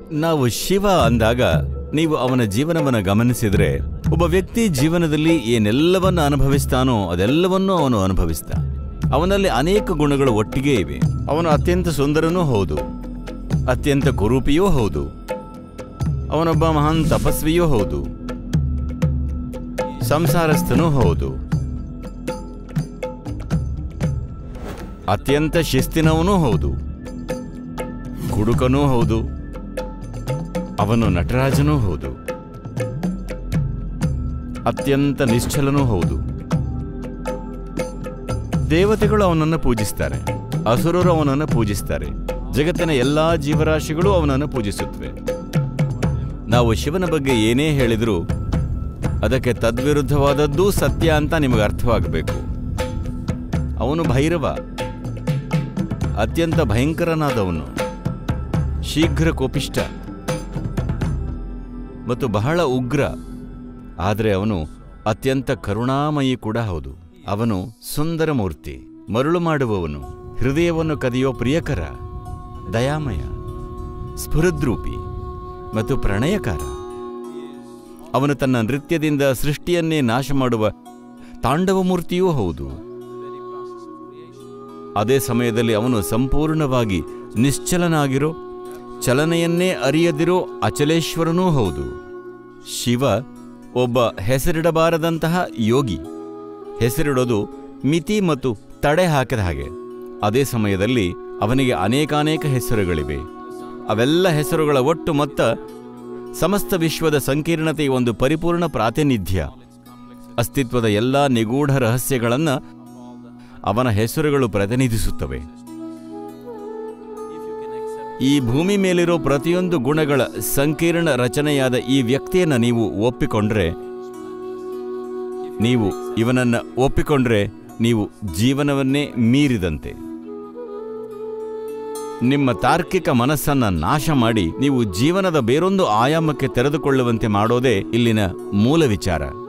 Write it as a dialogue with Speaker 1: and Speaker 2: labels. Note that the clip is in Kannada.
Speaker 1: ನಾವು ಶಿವ ಅಂದಾಗ ನೀವು ಅವನ ಜೀವನವನ್ನು ಗಮನಿಸಿದ್ರೆ ಒಬ್ಬ ವ್ಯಕ್ತಿ ಜೀವನದಲ್ಲಿ ಏನೆಲ್ಲವನ್ನು ಅನುಭವಿಸ್ತಾನೋ ಅದೆಲ್ಲವನ್ನೂ ಅವನು ಅನುಭವಿಸ್ತಾ ಅವನಲ್ಲಿ ಅನೇಕ ಗುಣಗಳು ಒಟ್ಟಿಗೆ ಇವೆ ಅವನು ಅತ್ಯಂತ ಸುಂದರನೂ ಹೌದು ಅತ್ಯಂತ ಕುರೂಪಿಯೂ ಹೌದು ಅವನೊಬ್ಬ ಮಹಾನ್ ತಪಸ್ವಿಯೂ ಹೌದು ಸಂಸಾರಸ್ಥನೂ ಹೌದು ಅತ್ಯಂತ ಶಿಸ್ತಿನವನೂ ಹೌದು ಕುಡುಕನೂ ಹೌದು ಅವನು ನಟರಾಜನೂ ಹೌದು ಅತ್ಯಂತ ನಿಶ್ಚಲನೂ ಹೌದು ದೇವತೆಗಳು ಅವನನ್ನು ಪೂಜಿಸ್ತಾರೆ ಅಸುರರು ಅವನನ್ನು ಪೂಜಿಸ್ತಾರೆ ಜಗತ್ತಿನ ಎಲ್ಲಾ ಜೀವರಾಶಿಗಳು ಅವನನ್ನು ಪೂಜಿಸುತ್ತವೆ ನಾವು ಶಿವನ ಬಗ್ಗೆ ಏನೇ ಹೇಳಿದರೂ ಅದಕ್ಕೆ ತದ್ವಿರುದ್ಧವಾದದ್ದೂ ಸತ್ಯ ಅಂತ ನಿಮಗೆ ಅರ್ಥವಾಗಬೇಕು ಅವನು ಭೈರವ ಅತ್ಯಂತ ಭಯಂಕರನಾದವನು ಶೀಘ್ರ ಕೋಪಿಷ್ಟ ಮತ್ತು ಬಹಳ ಉಗ್ರ ಆದರೆ ಅವನು ಅತ್ಯಂತ ಕರುಣಾಮಯಿ ಕೂಡ ಹೌದು ಅವನು ಸುಂದರ ಮೂರ್ತಿ ಮರುಳು ಮಾಡುವವನು ಹೃದಯವನ್ನು ಕದಿಯೋ ಪ್ರಿಯಕರ ದಯಾಮಯ ಸ್ಫುರದ್ರೂಪಿ ಮತ್ತು ಪ್ರಣಯಕಾರ ಅವನು ತನ್ನ ನೃತ್ಯದಿಂದ ಸೃಷ್ಟಿಯನ್ನೇ ನಾಶ ಮಾಡುವ ತಾಂಡವ ಮೂರ್ತಿಯೂ ಹೌದು ಅದೇ ಸಮಯದಲ್ಲಿ ಅವನು ಸಂಪೂರ್ಣವಾಗಿ ನಿಶ್ಚಲನಾಗಿರೋ ಚಲನೆಯನ್ನೇ ಅರಿಯದಿರೋ ಅಚಲೇಶ್ವರನೂ ಹೌದು ಶಿವ ಒಬ್ಬ ಹೆಸರಿಡಬಾರದಂತಹ ಯೋಗಿ ಹೆಸರಿಡೋದು ಮಿತಿ ಮತ್ತು ತಡೆ ಹಾಕಿದ ಹಾಗೆ ಅದೇ ಸಮಯದಲ್ಲಿ ಅವನಿಗೆ ಅನೇಕಾನೇಕ ಹೆಸರುಗಳಿವೆ ಅವೆಲ್ಲ ಹೆಸರುಗಳ ಒಟ್ಟು ಮೊತ್ತ ಸಮಸ್ತ ವಿಶ್ವದ ಸಂಕೀರ್ಣತೆಯ ಒಂದು ಪರಿಪೂರ್ಣ ಪ್ರಾತಿನಿಧ್ಯ ಅಸ್ತಿತ್ವದ ಎಲ್ಲ ನಿಗೂಢ ರಹಸ್ಯಗಳನ್ನು ಅವನ ಹೆಸರುಗಳು ಪ್ರತಿನಿಧಿಸುತ್ತವೆ ಈ ಭೂಮಿ ಮೇಲಿರೋ ಪ್ರತಿಯೊಂದು ಗುಣಗಳ ಸಂಕೀರ್ಣ ರಚನೆಯಾದ ಈ ವ್ಯಕ್ತಿಯನ್ನು ನೀವು ಒಪ್ಪಿಕೊಂಡ್ರೆ ನೀವು ಇವನನ್ನ ಒಪ್ಪಿಕೊಂಡ್ರೆ ನೀವು ಜೀವನವನ್ನೇ ಮೀರಿದಂತೆ ನಿಮ್ಮ ತಾರ್ಕಿಕ ಮನಸ್ಸನ್ನ ನಾಶ ಮಾಡಿ ನೀವು ಜೀವನದ ಬೇರೊಂದು ಆಯಾಮಕ್ಕೆ ತೆರೆದುಕೊಳ್ಳುವಂತೆ ಮಾಡೋದೇ ಇಲ್ಲಿನ ಮೂಲ ವಿಚಾರ